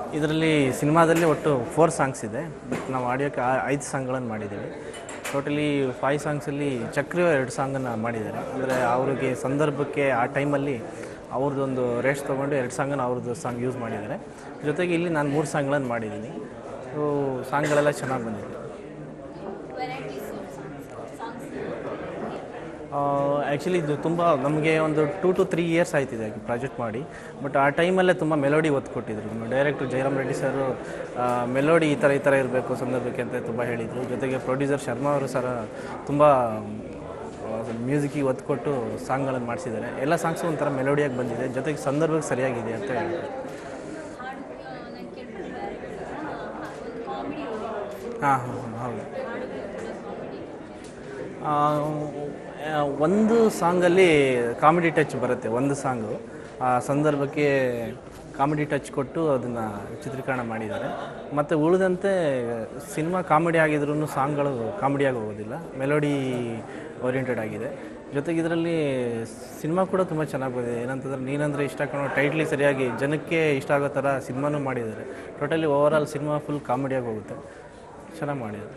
ಇದರಲ್ಲಿ ಸಿನಿಮಾದಲ್ಲಿ ಒಟ್ಟು ಫೋರ್ ಸಾಂಗ್ಸ್ ಇದೆ ಬಟ್ ನಾವು ಆಡಿಯೋಕ್ಕೆ ಆ- ಐದು ಸಾಂಗ್ಗಳನ್ನು ಮಾಡಿದ್ದೀವಿ ಟೋಟಲಿ ಫೈವ್ ಸಾಂಗ್ಸಲ್ಲಿ ಚಕ್ರಿ ಎರಡು ಸಾಂಗನ್ನು ಮಾಡಿದ್ದಾರೆ ಅಂದರೆ ಅವರಿಗೆ ಸಂದರ್ಭಕ್ಕೆ ಆ ಟೈಮಲ್ಲಿ ಅವ್ರದ್ದೊಂದು ರೇಸ್ ತೊಗೊಂಡು ಎರಡು ಸಾಂಗನ್ನು ಅವ್ರದ್ದು ಸಾಂಗ್ ಯೂಸ್ ಮಾಡಿದ್ದಾರೆ ಜೊತೆಗೆ ಇಲ್ಲಿ ನಾನು ಮೂರು ಸಾಂಗ್ಗಳನ್ನು ಮಾಡಿದ್ದೀನಿ ಸೊ ಸಾಂಗ್ಗಳೆಲ್ಲ ಚೆನ್ನಾಗಿ ಬಂದಿದೆ ಆ್ಯಕ್ಚುಲಿ ಇದು ತುಂಬ ನಮಗೆ ಒಂದು ಟೂ ಟು ತ್ರೀ ಇಯರ್ಸ್ ಆಯ್ತಿದೆ ಪ್ರಾಜೆಕ್ಟ್ ಮಾಡಿ ಬಟ್ ಆ ಟೈಮಲ್ಲೇ ತುಂಬ ಮೆಲೋಡಿ ಒತ್ತು ಕೊಟ್ಟಿದ್ರು director Jayaram Reddy sir melody ಈ ಥರ ಈ ಥರ ಇರಬೇಕು ಸಂದರ್ಭಕ್ಕೆ ಅಂತ ತುಂಬ ಹೇಳಿದರು ಜೊತೆಗೆ ಪ್ರೊಡ್ಯೂಸರ್ ಶರ್ಮಾ ಅವರು ಸರ ತುಂಬ ಮ್ಯೂಸಿಕ್ಕಿಗೆ ಒತ್ತು ಕೊಟ್ಟು ಸಾಂಗ್ಗಳನ್ನು ಮಾಡಿಸಿದ್ದಾರೆ ಎಲ್ಲ ಸಾಂಗ್ಸು ಒಂಥರ ಮೆಲೋಡಿಯಾಗಿ ಬಂದಿದೆ ಜೊತೆಗೆ ಸಂದರ್ಭಕ್ಕೆ ಸರಿಯಾಗಿದೆ ಅಂತ ಹೇಳ್ಬೋದು ಹಾಂ ಹಾಂ ಹೌದು ಆ, ಆ, ಒಂದು ಸಾಂಗಲ್ಲಿ ಕಾಮಿಡಿ ಟಚ್ ಬರುತ್ತೆ ಒಂದು ಸಾಂಗು ಆ ಸಂದರ್ಭಕ್ಕೆ ಕಾಮಿಡಿ ಟಚ್ ಕೊಟ್ಟು ಅದನ್ನು ಚಿತ್ರೀಕರಣ ಮಾಡಿದ್ದಾರೆ ಮತ್ತು ಉಳಿದಂತೆ ಸಿನಿಮಾ ಕಾಮಿಡಿ ಆಗಿದ್ರೂ ಸಾಂಗ್ಗಳು ಕಾಮಿಡಿಯಾಗಿ ಹೋಗೋದಿಲ್ಲ ಮೆಲೋಡಿ ಓರಿಯೆಂಟೆಡ್ ಆಗಿದೆ ಜೊತೆಗೆ ಇದರಲ್ಲಿ ಸಿನಿಮಾ ಕೂಡ ತುಂಬ ಚೆನ್ನಾಗಿ ಬಂದಿದೆ ಏನಂತಂದ್ರೆ ನೀನಂದರೆ ಇಷ್ಟ ಕಾಣೋ ಟೈಟ್ಲಿ ಸರಿಯಾಗಿ ಜನಕ್ಕೆ ಇಷ್ಟ ಆಗೋ ಥರ ಸಿನಿಮಾನೂ ಮಾಡಿದ್ದಾರೆ totally over all cinema full ಕಾಮಿಡಿಯಾಗಿ ಹೋಗುತ್ತೆ ಚೆನ್ನಾಗಿ ಮಾಡಿದ್ದಾರೆ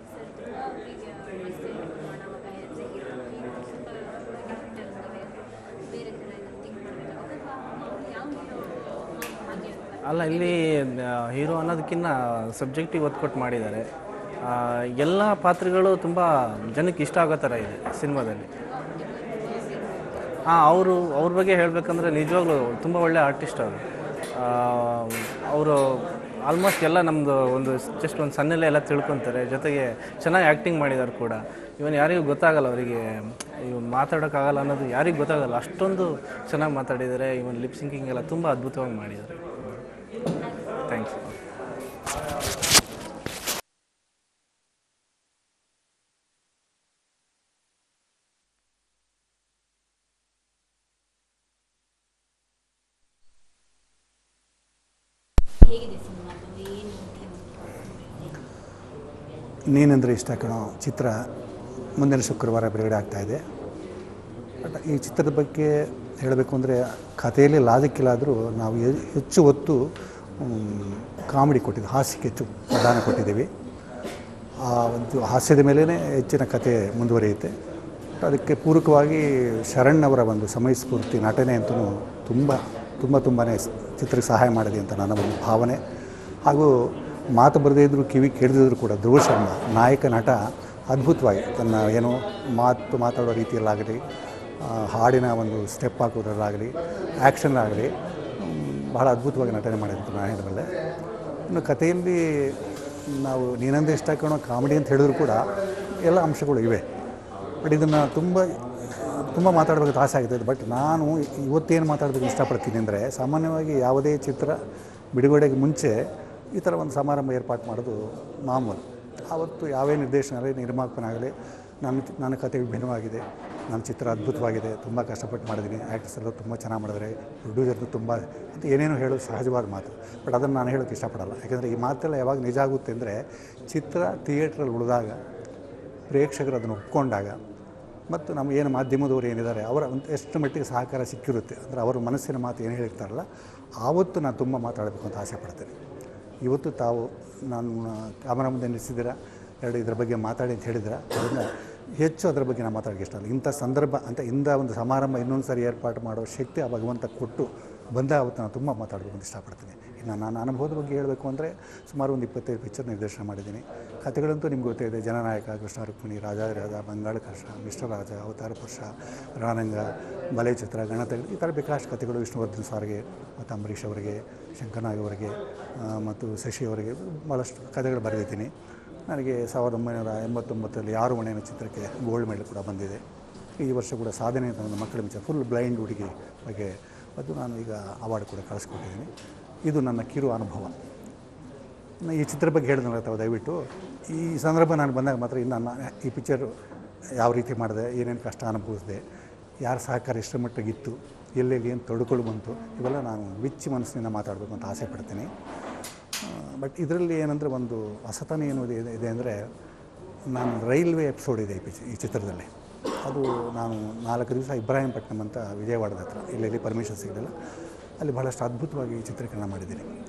ಅಲ್ಲ ಇಲ್ಲಿ ಹೀರೋ ಅನ್ನೋದಕ್ಕಿಂತ ಸಬ್ಜೆಕ್ಟಿಗೆ ಒತ್ತು ಕೊಟ್ಟು ಮಾಡಿದ್ದಾರೆ ಆ, ಎಲ್ಲ ಪಾತ್ರಗಳು ತುಂಬ ಜನಕ್ಕೆ ಇಷ್ಟ ಆಗೋ ಥರ ಇದೆ ಸಿನಿಮಾದಲ್ಲಿ ಹಾಂ ಅವರು ಅವ್ರ ಬಗ್ಗೆ ಹೇಳಬೇಕಂದ್ರೆ ನಿಜವಾಗ್ಲೂ ತುಂಬ ಒಳ್ಳೆ ಆರ್ಟಿಸ್ಟ್ ಅವರು ಅವರು ಆಲ್ಮೋಸ್ಟ್ ಎಲ್ಲ ನಮ್ಮದು ಒಂದು ಜಸ್ಟ್ ಒಂದು ಸಣ್ಣಲ್ಲೇ ಎಲ್ಲ ತಿಳ್ಕೊತಾರೆ ಜೊತೆಗೆ ಚೆನ್ನಾಗಿ ಆ್ಯಕ್ಟಿಂಗ್ ಮಾಡಿದ್ದಾರೆ ಕೂಡ ಇವನ್ ಯಾರಿಗೂ ಗೊತ್ತಾಗಲ್ಲ ಅವರಿಗೆ ಇವ್ ಮಾತಾಡೋಕ್ಕಾಗಲ್ಲ ಅನ್ನೋದು ಯಾರಿಗೂ ಗೊತ್ತಾಗಲ್ಲ ಅಷ್ಟೊಂದು ಚೆನ್ನಾಗಿ ಮಾತಾಡಿದ್ದಾರೆ ಇವನ್ ಲಿಪ್ ಸಿಂಕಿಂಗ್ ಎಲ್ಲ ತುಂಬ ಅದ್ಭುತವಾಗಿ ಮಾಡಿದ್ದಾರೆ ಥ್ಯಾಂಕ್ಸ್ ನೀನೆಂದರೆ ಇಷ್ಟ ಕಣೋ ಚಿತ್ರ ಮುಂದಿನ ಶುಕ್ರವಾರ ಬಿಡುಗಡೆ ಆಗ್ತಾ ಇದೆ ಬಟ್ ಈ ಚಿತ್ರದ ಬಗ್ಗೆ ಹೇಳಬೇಕು ಅಂದರೆ ಕಥೆಯಲ್ಲಿ ಲಾಜಿಕ್ ಇಲ್ಲಾದರೂ ನಾವು ಹೆ- ಹೆಚ್ಚು ಒತ್ತು ಮ್, ಕಾಮಿಡಿ ಕೊಟ್ಟಿದ್ದು ಹಾಸ್ಯಕ್ಕೆ ಹೆಚ್ಚು ಪ್ರಧಾನ ಕೊಟ್ಟಿದ್ದೀವಿ ಆ ಒಂದು ಹಾಸ್ಯದ ಮೇಲೇ ಹೆಚ್ಚಿನ ಕತೆ ಮುಂದುವರಿಯುತ್ತೆ ಬಟ್ ಅದಕ್ಕೆ ಪೂರಕವಾಗಿ ಶರಣ್ ಅವರ ಒಂದು ಸಮಯಸ್ಫೂರ್ತಿ ನಟನೆ ಅಂತೂ ತುಂಬ ತುಂಬ ತುಂಬಾ ಚಿತ್ರಕ್ಕೆ ಸಹಾಯ ಮಾಡಿದೆ ಅಂತ ನನ್ನ ಒಂದು ಭಾವನೆ ಹಾಗೂ ಮಾತು ಬರದೇ ಇದ್ದರೂ ಕಿವಿ ಕೇಳದಿದ್ರು ಕೂಡ ಧ್ರುವ ಶರ್ಮಾ ನಾಯಕ ನಟ ಅದ್ಭುತವಾಗಿ ತನ್ನ ಏನು ಮಾತು ಮಾತಾಡೋ ರೀತಿಯಲ್ಲಾಗಲಿ ಆ, ಹಾಡಿನ ಒಂದು ಸ್ಟೆಪ್ ಹಾಕೋದ್ರಲ್ಲಾಗಲಿ ಆ್ಯಕ್ಷನ್ ಆಗಲಿ ಬಹಳ ಅದ್ಭುತವಾಗಿ ನಟನೆ ಮಾಡಿದಂತ ನಾನು ಹೇಳಬಲ್ಲೆ ಇನ್ನು ಕಥೆಯಲ್ಲಿ ನಾವು ನೀನಂದೇ ಇಷ್ಟ ಕಾಣೋ ಕಾಮಿಡಿ ಅಂತ ಹೇಳಿದ್ರು ಕೂಡ ಎಲ್ಲ ಅಂಶಗಳು ಇವೆ ಬಟ್ ಇದನ್ನು ತುಂಬ ತುಂಬ ಮಾತಾಡಬೇಕಂತ ಆಸೆ ಆಗ್ತದೆ ಬಟ್ ನಾನು ಇವತ್ತೇನು ಮಾತಾಡೋದಕ್ಕೆ ಇಷ್ಟಪಡ್ತೀನಿ ಅಂದರೆ ಸಾಮಾನ್ಯವಾಗಿ ಯಾವುದೇ ಚಿತ್ರ ಬಿಡುಗಡೆಗೆ ಮುಂಚೆ ಈ ಥರ ಒಂದು ಸಮಾರಂಭ ಏರ್ಪಾటు ಮಾಡೋದು ಮಾಮೂಲು ಆವತ್ತು ಯಾವೇ ನಿರ್ದೇಶನಾಗಲಿ ನಿರ್ಮಾಪಕನಾಗಲಿ ನನ್ನ ನನ್ನ ಕತೆ ವಿಭಿನ್ನವಾಗಿದೆ ನನ್ನ ಚಿತ್ರ ಅದ್ಭುತವಾಗಿದೆ ತುಂಬ ಕಷ್ಟಪಟ್ಟು ಮಾಡಿದ್ದೀನಿ ಆ್ಯಕ್ಟರ್ಸ್ ಎಲ್ಲ ತುಂಬ ಚೆನ್ನಾಗಿ ಮಾಡಿದ್ದಾರೆ ಪ್ರೊಡ್ಯೂಸರ್ದು ತುಂಬ ಅಂತ ಏನೇನೋ ಹೇಳೋದು ಸಹಜವಾದ ಮಾತು ಬಟ್ ಅದನ್ನು ನಾನು ಹೇಳೋಕ್ಕೆ ಇಷ್ಟಪಡಲ್ಲ ಯಾಕೆಂದರೆ ಈ ಮಾತೆಲ್ಲ ಯಾವಾಗ ನಿಜ ಆಗುತ್ತೆ ಅಂದರೆ ಚಿತ್ರ ಥಿಯೇಟ್ರಲ್ಲಿ ಉಳಿದಾಗ ಪ್ರೇಕ್ಷಕರು ಅದನ್ನು ಒಪ್ಕೊಂಡಾಗ ಮತ್ತು ನಮ್ಮ ಏನು ಮಾಧ್ಯಮದವರು ಏನಿದ್ದಾರೆ ಅವರ ಒಂದು ಎಷ್ಟು ಮಟ್ಟಿಗೆ ಸಹಕಾರ ಸಿಕ್ಕಿರುತ್ತೆ ಅಂದರೆ ಅವರ ಮನಸ್ಸಿನ ಮಾತು ಏನು ಹೇಳಿರ್ತಾರಲ್ಲ ಆವತ್ತು ನಾನು ತುಂಬ ಮಾತಾಡಬೇಕು ಅಂತ ಆಸೆ ಪಡ್ತೇನೆ ಇವತ್ತು ತಾವು ನಾನು ಕ್ಯಾಮರಾ ಮುಂದೆ ನಿಲ್ಲಿಸಿದ್ದೀರ ಎರಡು ಇದರ ಬಗ್ಗೆ ಮಾತಾಡಿ ಅಂತ ಹೇಳಿದ್ರೆ ಅದನ್ನು ಹೆಚ್ಚು ಅದರ ಬಗ್ಗೆ ನಾನು ಮಾತಾಡೋಕ್ಕೆ ಇಷ್ಟ ಇಲ್ಲ ಇಂಥ ಸಂದರ್ಭ ಅಂತ ಇಂಥ ಒಂದು ಸಮಾರಂಭ ಇನ್ನೊಂದು ಸಾರಿ ಏರ್ಪಾటు ಮಾಡೋ ಶಕ್ತಿ ಆ ಭಗವಂತ ಕೊಟ್ಟು ಬಂದ ಅವತ್ತು ನಾನು ತುಂಬ ಮಾತಾಡಬೇಕು ಅಂತ ಇಷ್ಟಪಡ್ತೀನಿ ಇನ್ನು ನಾನು ಅನುಭವದ ಬಗ್ಗೆ ಹೇಳಬೇಕು ಅಂದರೆ ಸುಮಾರು ಒಂದು ಇಪ್ಪತ್ತೈದು ಪಿಕ್ಚರ್ ನಿರ್ದೇಶನ ಮಾಡಿದ್ದೀನಿ ಕಥೆಗಳಂತೂ ನಿಮ್ಗೆ ಗೊತ್ತಿದೆ ಜನನಾಯಕ ಕೃಷ್ಣ ರುಕ್ಮಿಣಿ ರಾಜಾರಾಜ ಬಂಗಾಳ ಕೃಷ್ಣ ಮಿಸ್ಟರ್ ರಾಜ ಅವತಾರ ಪುರುಷ ರಣರಂಗ ಬಲೆ ಚಿತ್ರ ಗಣತ ಈ ಥರ ಬೇಕಾಷ್ಟು ಕಥೆಗಳು ವಿಷ್ಣುವರ್ಧನ್ ಸಾರ್ಗೆ ಮತ್ತು ಅಂಬರೀಷ್ ಅವರಿಗೆ ಶಂಕರನಾಗ್ ಅವರಿಗೆ ಆ, ಮತ್ತು ಶಶಿ ಅವರಿಗೆ ಭಾಳಷ್ಟು ಕಥೆಗಳು ಬರೆದಿದ್ದೀನಿ ನನಗೆ ಸಾವಿರದ ಒಂಬೈನೂರ ಎಂಬತ್ತೊಂಬತ್ತರಲ್ಲಿ ಯಾರು ಮನೆಯ ಚಿತ್ರಕ್ಕೆ ಗೋಲ್ಡ್ ಮೆಡಲ್ ಕೂಡ ಬಂದಿದೆ ಈ ವರ್ಷ ಕೂಡ ಸಾಧನೆ ಅಂತ ನನ್ನ ಮಕ್ಕಳ ಮಿಂಚ ಫುಲ್ ಬ್ಲೈಂಡ್ ಹುಡುಗಿ ಬಗ್ಗೆ ಅದು ನಾನು ಈಗ ಅವಾರ್ಡ್ ಕೂಡ ಕಳಿಸ್ಕೊಟ್ಟಿದ್ದೀನಿ ಇದು ನನ್ನ ಕಿರು ಅನುಭವ ಇನ್ನು ಈ ಚಿತ್ರ ಬಗ್ಗೆ ಹೇಳಿದ್ನಲ್ಲ ತಾವು ದಯವಿಟ್ಟು ಈ ಸಂದರ್ಭ ನಾನು ಬಂದಾಗ ಮಾತ್ರ ಇನ್ನು ನಾನು ಈ ಪಿಕ್ಚರ್ ಯಾವ ರೀತಿ ಮಾಡಿದೆ ಏನೇನು ಕಷ್ಟ ಅನುಭವಿಸಿದೆ ಯಾರ ಸಹಕಾರ ಎಷ್ಟರ ಮಟ್ಟಿಗಿತ್ತು ಎಲ್ಲೆಲ್ಲಿ ಏನು ತೊಡಕೊಳ್ಳು ಬಂತು ಇವೆಲ್ಲ ನಾನು ಬಿಚ್ಚಿ ಮನಸ್ಸಿನಿಂದ ಮಾತಾಡಬೇಕು ಅಂತ ಆಸೆ ಪಡ್ತೀನಿ ಬಟ್ ಇದರಲ್ಲಿ ಏನಂದರೆ ಒಂದು ಹೊಸತನ ಏನು ಇದೆ ಇದೆ ಅಂದರೆ ನಾನು ರೈಲ್ವೆ ಎಪಿಸೋಡ್ ಇದೆ ಈ ಪಿಚ್ ಈ ಚಿತ್ರದಲ್ಲಿ ಅದು ನಾನು ನಾಲ್ಕು ದಿವಸ ಇಬ್ರಾಹಿಂಪಟ್ನಮ್ ಅಂತ ವಿಜಯವಾಡದ ಹತ್ರ ಇಲ್ಲೆಲ್ಲಿ ಪರ್ಮಿಷನ್ ಸಿಗಲಿಲ್ಲ ಅಲ್ಲಿ ಬಹಳಷ್ಟು ಅದ್ಭುತವಾಗಿ ಚಿತ್ರೀಕರಣ ಮಾಡಿದ್ದೀನಿ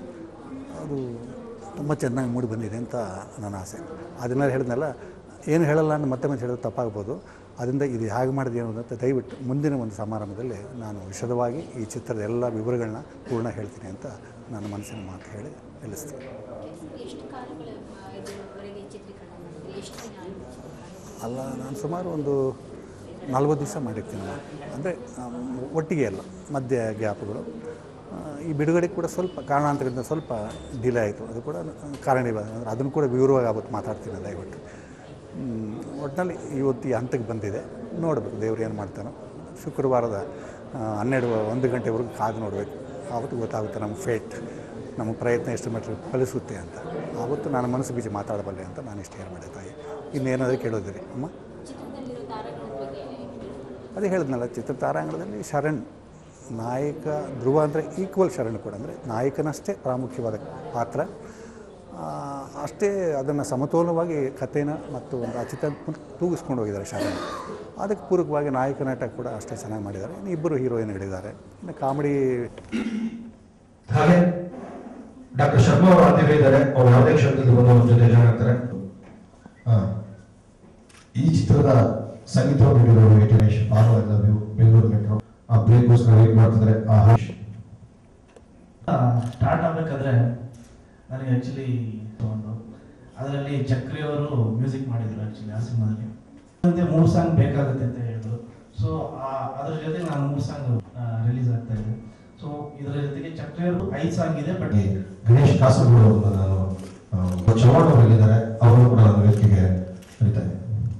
ಅದು ತುಂಬ ಚೆನ್ನಾಗಿ ಮೂಡಿ ಬಂದಿದೆ ಅಂತ ನನ್ನ ಆಸೆ ಅದನ್ನೆಲ್ಲ ಹೇಳಿದ್ನಲ್ಲ ಏನು ಹೇಳಲ್ಲ ಅಂತ ಮತ್ತೆ ಮತ್ತೆ ಹೇಳೋದು ತಪ್ಪಾಗ್ಬೋದು ಅದರಿಂದ ಇದು ಹೇಗೆ ಮಾಡಿದೆ ಅನ್ನೋದಂತ ದಯವಿಟ್ಟು ಮುಂದಿನ ಒಂದು ಸಮಾರಂಭದಲ್ಲಿ ನಾನು ವಿಶದವಾಗಿ ಈ ಚಿತ್ರದ ಎಲ್ಲ ವಿವರಗಳನ್ನ ಪೂರ್ಣ ಹೇಳ್ತೀನಿ ಅಂತ ನನ್ನ ಮನಸ್ಸಿನ ಮಾತು ಹೇಳಿ ನಿಲ್ಲಿಸ್ತೀನಿ ಎಷ್ಟು ಕಾಲಗಳ ಆ, ಇದುವರೆಗೆ ಚಿತ್ರೀಕರಣ ಮಾಡಿದ್ರಿ ಎಷ್ಟು ದಿನ ಆಯ್ತು ಚಿತ್ರೀಕರಣ? ಅಲ್ಲ ನಾನು ಸುಮಾರು ಒಂದು ನಲ್ವತ್ತು ದಿವಸ ಮಾಡಿರ್ತೀನಿ ನಾನು ಅಂದರೆ ಒಟ್ಟಿಗೆ ಅಲ್ಲ ಮಧ್ಯ ಗ್ಯಾಪ್ಗಳು ಆ, ಈ ಬಿಡುಗಡೆ ಕೂಡ ಸ್ವಲ್ಪ ಕಾರಣಾಂತರದಿಂದ ಸ್ವಲ್ಪ ಡಿಲೇ ಆಯಿತು ಅದು ಕೂಡ ಕಾರಣ ಅಂದರೆ ಅದನ್ನು ಕೂಡ ವಿವರವಾಗಿ ಆವತ್ತು ಮಾತಾಡ್ತೀನಿ ದಯವಿಟ್ಟು ಹ್ಮ್, ಒಟ್ಟಿನಲ್ಲಿ ಇವತ್ತು ಈ ಹಂತಕ್ಕೆ ಬಂದಿದೆ ನೋಡಬೇಕು ದೇವ್ರು ಏನು ಮಾಡ್ತಾನೋ ಶುಕ್ರವಾರದ ಆ, ಹನ್ನೆರಡು ಒಂದು ಗಂಟೆವರೆಗೂ ಕಾದು ನೋಡಬೇಕು ಆವತ್ತು ಗೊತ್ತಾಗುತ್ತೆ ನಮ್ಮ ಫೇಟ್ ನಮ್ಮ ಪ್ರಯತ್ನ ಎಷ್ಟು ಮಟ್ಟಿಗೆ ಫಲಿಸುತ್ತೆ ಅಂತ ಆವತ್ತು ನಾನು ಮನಸ್ಸು ಬೀಜ ಮಾತಾಡಬಲ್ಲೆ ಅಂತ ನಾನು ಇಷ್ಟು ಹೇಳ್ಬೇಡ ತಾಯಿ ಇನ್ನೇನಾದರೂ ಕೇಳೋದಿರಿ ಅಮ್ಮ ಚಿತ್ರದಲ್ಲಿರೋ ತಾರಗಳ ಬಗ್ಗೆ ಅದೇ ಹೇಳಿದ್ನಲ್ಲ ಚಿತ್ರ ತಾರಾಂಗಣದಲ್ಲಿ ಶರಣ್ ನಾಯಕ ಧ್ರುವ ಅಂದರೆ ಈಕ್ವಲ್ ಶರಣ್ ಕೂಡ ಅಂದರೆ ನಾಯಕನಷ್ಟೇ ಪ್ರಾಮುಖ್ಯವಾದ ಪಾತ್ರ ಆ, ಅಷ್ಟೇ ಅದನ್ನು ಸಮತೋಲನವಾಗಿ ಕಥೆನ ಮತ್ತು ಒಂದು ಆ ಚಿತ್ರ ತೂಗಿಸ್ಕೊಂಡು ಹೋಗಿದ್ದಾರೆ ಶರಣ್ ಅದಕ್ಕೆ ಪೂರಕವಾಗಿ ನಾಯಕ ನಟ ಕೂಡ ಅಷ್ಟೇ ಚೆನ್ನಾಗಿ ಮಾಡಿದ್ದಾರೆ ಇನ್ನು ಇಬ್ಬರು ಹೀರೋಯಿನ್ಗಳಿದ್ದಾರೆ ಇನ್ನು ಕಾಮಿಡಿ ಹಾಗೆ ಡಾಕ್ಟರ್ ಶರ್ಮಾ ಅವರು ಅಂತಿಗೆ ಇದ್ದಾರೆ ಅವ್ರು ಯಾವುದೇ ಕ್ಷೇತ್ರದಲ್ಲಿ ಬಂದು ಅವ್ರ ಜೊತೆ ಜಾಯ್ನ್ ಆಗ್ತಾರೆ ಆ, ಈ ಚಿತ್ರದ ಸಂಗೀತ ನೀಡಿರೋರು Venkatesh R I love you Bengaluru metro ಆ ಬ್ರೇಕ್ಗೋಸ್ಕರ ವೇಟ್ ಮಾಡ್ತಿದ್ದಾರೆ ಆ ಹರೀಶ್ ಸ್ಟಾರ್ಟ್ ಆಗಬೇಕಾದ್ರೆ ನನಗೆ ಆ್ಯಕ್ಚುಲಿ ಒಂದು ಅದರಲ್ಲಿ ಚಕ್ರಿ ಅವರು ಮ್ಯೂಸಿಕ್ ಮಾಡಿದ್ರು ಆ್ಯಕ್ಚುಲಿ ಆ ಸಿನಿಮಾದಲ್ಲಿ ಮತ್ತೆ ಮೂರು ಸಾಂಗ್ ಬೇಕಾಗುತ್ತೆ ಅಂತ ಹೇಳಿದ್ರು ಸೊ ಅದ್ರ ಜೊತೆ ನಾನು ಮೂರು ಸಾಂಗ್ ರಿಲೀಸ್ ಆಗ್ತಾ ಇದೆ ಸೊ ಇದರ ಜೊತೆಗೆ ಚಕ್ರಿ ಅವರು ಐದು ಸಾಂಗ್ ಇದೆ ಬಟ್ ಹಾಗೆ ಗಣೇಶ್ ಕಾಸರಗೋಡು ಅವ್ರನ್ನ ನಾನು ಆ, ಚವಾಣ್ ಅವರು ಇಲ್ಲಿದ್ದಾರೆ ಅವರು ಕೂಡ ನಾನು ವೇದಿಕೆಗೆ ಕರೀತಾರೆ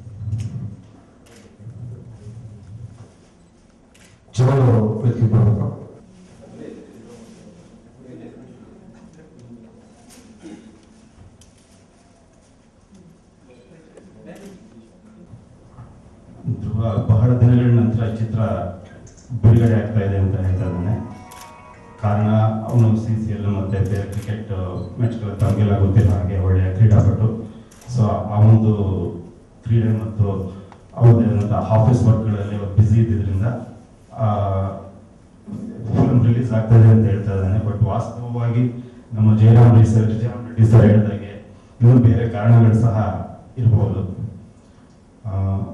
ಚವಾಣ್ ಅವರು ವೇದಿಕೆ ಬರಬೇಕು ಧ್ರುವ ಬಹಳ ದಿನಗಳ ನಂತರ ಚಿತ್ರ ಬಿಡುಗಡೆ ಆಗ್ತಾ ಇದೆ ಅಂತ ಹೇಳ್ತಾ ಇದ್ದಾನೆ ಕಾರಣ ಅವನು ಸಿ ಸಿ ಎಲ್ ಮತ್ತೆ ಬೇರೆ ಕ್ರಿಕೆಟ್ ಮ್ಯಾಚ್ಗಳ ತಮಗೆಲ್ಲ ಗೊತ್ತಿರೋ ಹಾಗೆ ಒಳ್ಳೆಯ ಕ್ರೀಡಾಪಟು ಸೊ ಆ ಒಂದು ಕ್ರೀಡೆ ಮತ್ತು ಅವರದೇನಂತ ಆಫೀಸ್ ವರ್ಕ್ಗಳಲ್ಲಿ ಅವ್ರು ಬ್ಯುಸಿ ಇದ್ದಿದ್ದರಿಂದ ಫಿಲ್ಮ್ ರಿಲೀಸ್ ಆಗ್ತದೆ ಅಂತ ಹೇಳ್ತಾ ಇದ್ದಾನೆ ಬಟ್ ವಾಸ್ತವವಾಗಿ ನಮ್ಮ ಜಯರಾಮ್ ರೆಡ್ಡಿ ಸರ್ ಜಯರಾಮ್ ರೆಡ್ಡಿ ಸರ್ ಹೇಳಿದಾಗೆ ಇನ್ನೂ ಬೇರೆ ಕಾರಣಗಳು ಸಹ ಇರಬಹುದು ಆ,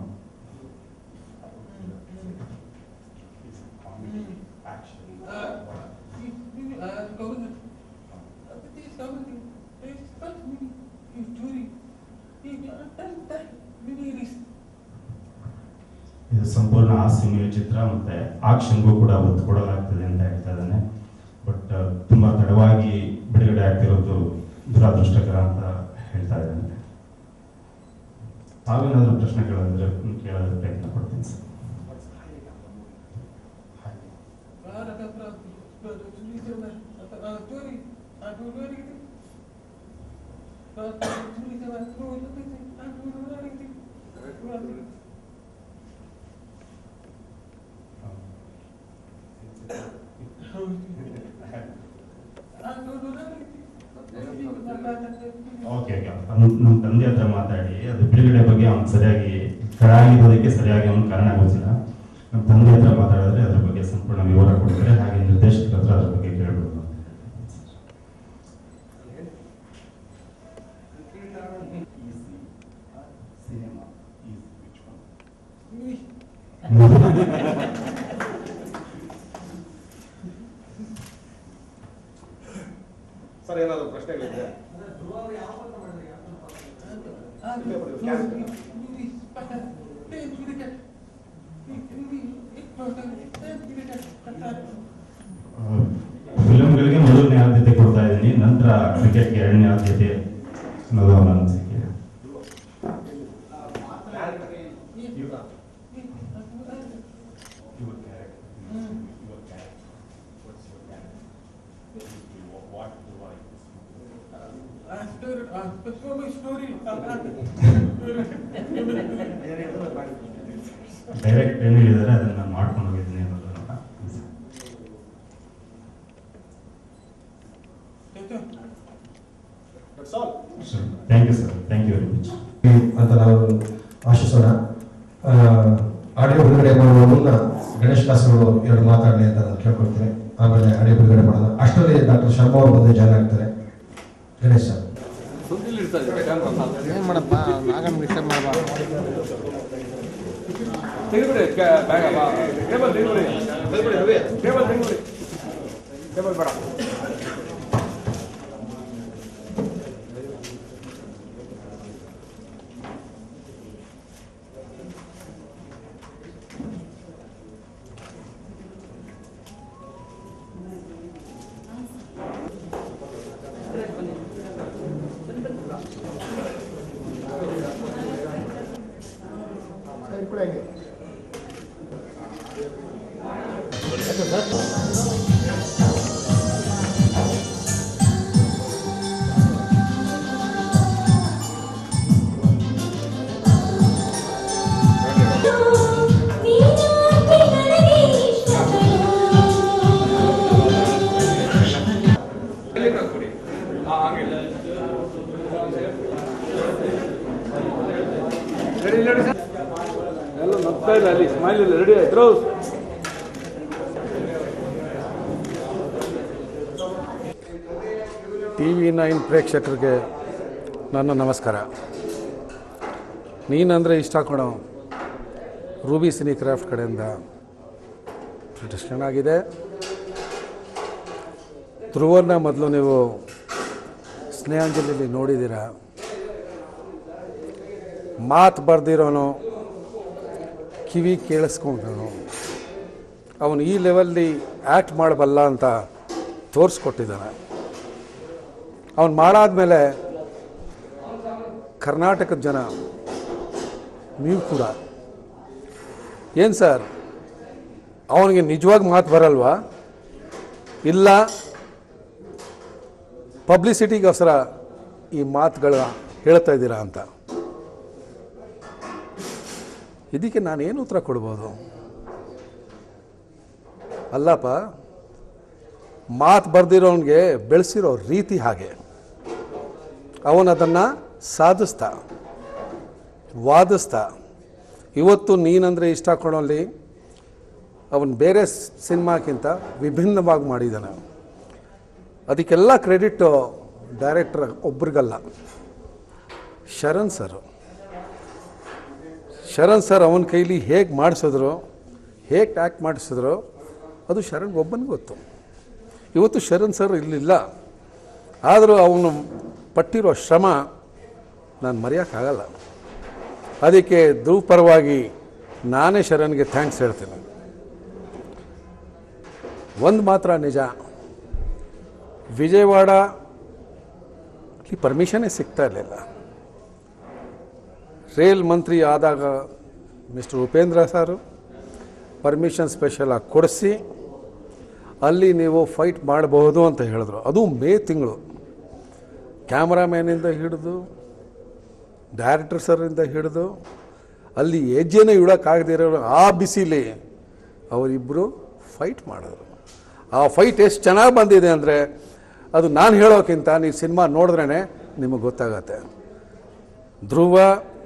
ಇದು ಸಂಪೂರ್ಣ ಆ ಸಿನಿಮೆ ಚಿತ್ರ ಮತ್ತೆ ಆಕ್ಷನ್ಗೂ ಕೂಡ ಒತ್ತು ಕೊಡಲಾಗ್ತದೆ ಅಂತ ಹೇಳ್ತಾ ಇದ್ದಾನೆ ಬಟ್ ತುಂಬಾ ತಡವಾಗಿ ಬಿಡುಗಡೆ ಆಗ್ತಿರೋದು ದುರಾದೃಷ್ಟಕರ ಅಂತ ಹೇಳ್ತಾ ಇದ್ದಾನೆ ತಾವೇನಾದ್ರೂ ಪ್ರಶ್ನೆ ಕೇಳಿದ್ರೆ ಕೇಳೋದಕ್ಕೆ ಪ್ರಯತ್ನ ಪಡ್ತೀನಿ ಸರ್ ಓಕೆ ಓಕೆ ನಮ್ಮ ತಂದೆ ಹತ್ರ ಮಾತಾಡಿ ಅದು ಬಿಡುಗಡೆ ಬಗ್ಗೆ ಅವ್ನು ಸರಿಯಾಗಿ ಕಡಾಗಿರೋದಕ್ಕೆ ಸರಿಯಾಗಿ ಅವ್ನು ಕಾರಣ ಗೊತ್ತಿಲ್ಲ ನಮ್ಮ ತಂದೆ ಹತ್ರ ಮಾತಾಡಿದ್ರೆ ಅದ್ರ ಬಗ್ಗೆ ಸಂಪೂರ್ಣ ವಿವರ ಕೊಡ್ತಾರೆ ಹಾಗೆ ನಿರ್ದೇಶಕರ ಹತ್ರ ಅದ್ರ ಬಗ್ಗೆ ಕೇಳ್ಬೋದು ಸರ್ ಏನಾದರೂ ಪ್ರಶ್ನೆಗಳಿದೆ ಫಿಲ್ಮ್ಗಳಿಗೆ ಮೊದಲನೇ ಆದ್ಯತೆ ಕೊಡ್ತಾ ಇದ್ದೀನಿ ನಂತರ ಕ್ರಿಕೆಟ್ಗೆ ಎರಡನೇ ಆದ್ಯತೆ ಅನ್ನೋದು ಅವನ ಅನಿಸಿಕೆ ಡೈರೆಕ್ಟ್ ಏನು ಹೇಳಿದ್ದಾರೆ ಅದನ್ನ ನಾನು ಮಾಡ್ಕೊಂಡು ಹೋಗಿದ್ದೀನಿ ಅನ್ನೋದನ್ನ thank you sir thank you very much ಅಂತ ನಾವು ಆಶಿಸೋಣ ಆಡಿಯೋ ಬಿಡುಗಡೆ ಮಾಡುವ ಮುನ್ನ ಗಣೇಶ್ ಕಾಸರವರು ಎರಡು ಮಾತಾಡಲಿ ಅಂತ ನಾನು ಕೇಳ್ಕೊಳ್ತೀನಿ ಆಮೇಲೆ ಆಡಿಯೋ ಬಿಡುಗಡೆ ಮಾಡೋಣ ಅಷ್ಟರಲ್ಲಿ ಡಾಕ್ಟರ್ ಶರ್ಮಾ ಅವರು ಬಂದು ಜಾಯ್ನ್ ಆಗ್ತಾರೆ ಗಣೇಶ್ ಸರ್ ಏನು ಮಾಡಪ್ಪ ನಾಗನ್ ಡಿಸ್ಟರ್ಬ್ ಮಾಡಬಾರ್ದು ತೆಗಿಬಿಡಿ ಬ್ಯಾಗ ಟೇಬಲ್ ತೆಗಿಬಿಡಿ ಟೇಬಲ್ ತೆಗಿಬಿಡಿ ಟೇಬಲ್ ಬೇಡ ಎಲ್ಲ ನಗ್ತಾ ಇಲ್ಲ ಅಲ್ಲಿ ಸ್ಮೈಲ್ ಇಲ್ಲ ರೆಡಿ ಆಯ್ತು ಟಿ ವಿ ನೈನ್ ಪ್ರೇಕ್ಷಕರಿಗೆ ನನ್ನ ನಮಸ್ಕಾರ ನೀನಂದರೆ ಇಷ್ಟ ಕೊಡೋ ರೂಬಿ ಸಿನಿ ಕ್ರಾಫ್ಟ್ ಕಡೆಯಿಂದ ಪ್ರದರ್ಶನ ಆಗಿದೆ ಧ್ರುವನ್ನ ಮೊದಲು ನೀವು ಸ್ನೇಹಾಂಜಲಿಯಲ್ಲಿ ನೋಡಿದ್ದೀರ ಮಾತು ಬರ್ದಿರೋನು ಕಿವಿ ಕೇಳಿಸ್ಕೊಂಡವನು ಅವನು ಈ ಲೆವೆಲ್ಲಿ ಆ್ಯಕ್ಟ್ ಮಾಡಬಲ್ಲ ಅಂತ ತೋರಿಸ್ಕೊಟ್ಟಿದ್ದಾನೆ ಅವನು ಮಾಡಾದ್ಮೇಲೆ ಕರ್ನಾಟಕದ ಜನ ನೀವು ಕೂಡ ಏನು ಸರ್ ಅವನಿಗೆ ನಿಜವಾಗಿ ಮಾತು ಬರಲ್ವಾ ಇಲ್ಲ ಪಬ್ಲಿಸಿಟಿಗೋಸ್ಕರ ಈ ಮಾತುಗಳ ಹೇಳ್ತಾ ಇದ್ದೀರಾ ಅಂತ ಇದಕ್ಕೆ ನಾನೇನು ಉತ್ತರ ಕೊಡ್ಬೋದು ಅಲ್ಲಪ್ಪ ಮಾತು ಬರ್ದಿರೋನಿಗೆ ಬೆಳೆಸಿರೋ ರೀತಿ ಹಾಗೆ ಅವನು ಅದನ್ನು ಸಾಧಿಸ್ತಾ ವಾದಿಸ್ತಾ ಇವತ್ತು ನೀನಂದರೆ ಇಷ್ಟ ಕೊಡೋಲ್ಲಿ ಅವನು ಬೇರೆ ಸಿನಿಮಾಕ್ಕಿಂತ ವಿಭಿನ್ನವಾಗಿ ಮಾಡಿದ್ದಾನೆ ಅದಕ್ಕೆಲ್ಲ ಕ್ರೆಡಿಟ್ಟು ಡೈರೆಕ್ಟರ್ ಒಬ್ರಿಗಲ್ಲ ಶರಣ್ ಸರ್ ಶರಣ್ ಸರ್ ಅವನ ಕೈಲಿ ಹೇಗೆ ಮಾಡಿಸಿದ್ರು ಹೇಗೆ ಆ್ಯಕ್ಟ್ ಮಾಡಿಸಿದ್ರು ಅದು ಶರಣ್ ಒಬ್ಬನಿಗೆ ಗೊತ್ತು ಇವತ್ತು ಶರಣ್ ಸರ್ ಇಲ್ಲಿಲ್ಲ ಆದರೂ ಅವನು ಪಟ್ಟಿರೋ ಶ್ರಮ ನಾನು ಮರೆಯೋಕ್ಕಾಗಲ್ಲ ಅದಕ್ಕೆ ಧ್ರುವ್ ಪರವಾಗಿ ನಾನೇ ಶರಣ್ಗೆ ಥ್ಯಾಂಕ್ಸ್ ಹೇಳ್ತೀನಿ ಒಂದು ಮಾತ್ರ ನಿಜ ವಿಜಯವಾಡ ಇಲ್ಲಿ ಪರ್ಮಿಷನ್ನೇ ಸಿಗ್ತಾ ಇರಲಿಲ್ಲ ರೇಲ್ ಮಂತ್ರಿ ಆದಾಗ ಮಿಸ್ಟರ್ ಉಪೇಂದ್ರ ಸಾರು ಪರ್ಮಿಷನ್ ಸ್ಪೆಷಲ್ ಆಗಿ ಕೊಡಿಸಿ ಅಲ್ಲಿ ನೀವು ಫೈಟ್ ಮಾಡಬಹುದು ಅಂತ ಹೇಳಿದ್ರು ಅದು ಮೇ ತಿಂಗಳು ಕ್ಯಾಮ್ರಾಮ್ಯಾನಿಂದ ಹಿಡಿದು ಡೈರೆಕ್ಟರ್ ಸರಿಂದ ಹಿಡಿದು ಅಲ್ಲಿ ಹೆಜ್ಜೆನೇ ಇಡೋಕ್ಕಾಗದಿರೋ ಆ ಬಿಸಿಲಿ ಅವರಿಬ್ಬರು ಫೈಟ್ ಮಾಡಿದ್ರು ಆ ಫೈಟ್ ಎಷ್ಟು ಚೆನ್ನಾಗಿ ಬಂದಿದೆ ಅಂದರೆ ಅದು ನಾನು ಹೇಳೋಕ್ಕಿಂತ ನೀವು ಸಿನಿಮಾ ನೋಡಿದ್ರೇ ನಿಮಗೆ ಗೊತ್ತಾಗತ್ತೆ ಧ್ರುವ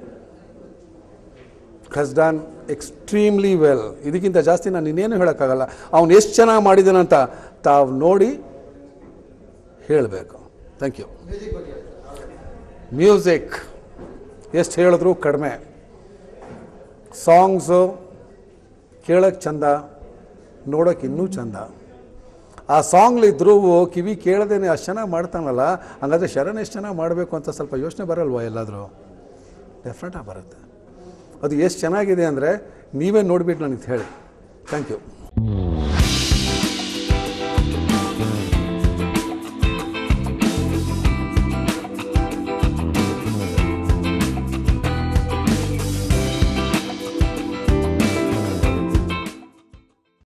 ಹಸ್ ಡನ್ ಎಕ್ಸ್ಟ್ರೀಮ್ಲಿ ವೆಲ್ ಇದಕ್ಕಿಂತ ಜಾಸ್ತಿ ನಾನು ಇನ್ನೇನು ಹೇಳೋಕ್ಕಾಗಲ್ಲ ಅವನು ಎಷ್ಟು ಚೆನ್ನಾಗಿ ಮಾಡಿದ್ದಾನಂತ ತಾವು ನೋಡಿ ಹೇಳಬೇಕು ಥ್ಯಾಂಕ್ ಯು ಮ್ಯೂಸಿಕ್ ಎಷ್ಟು ಹೇಳಿದ್ರು ಕಡಿಮೆ ಸಾಂಗ್ಸು ಕೇಳೋಕ್ಕೆ ಚಂದ ನೋಡೋಕೆ ಇನ್ನೂ ಚಂದ ಆ ಸಾಂಗ್ಲಿ ಧ್ರುವು ಕಿವಿ ಕೇಳದೇನೆ ಅಷ್ಟು ಚೆನ್ನಾಗಿ ಮಾಡ್ತಾನಲ್ಲ ಹಂಗಾದ್ರೆ ಶರಣ್ ಎಷ್ಟು ಚೆನ್ನಾಗಿ ಮಾಡಬೇಕು ಅಂತ ಸ್ವಲ್ಪ ಯೋಚನೆ ಬರಲ್ವಾ ಎಲ್ಲಾದರೂ ಡೆಫ್ರೆಂಟಾಗಿ ಬರುತ್ತೆ ಅದು ಎಷ್ಟು ಚೆನ್ನಾಗಿದೆ ಅಂದರೆ ನೀವೇ ನೋಡಿಬಿಟ್ಟು ನನಗೆ ಹೇಳಿ ಥ್ಯಾಂಕ್ ಯು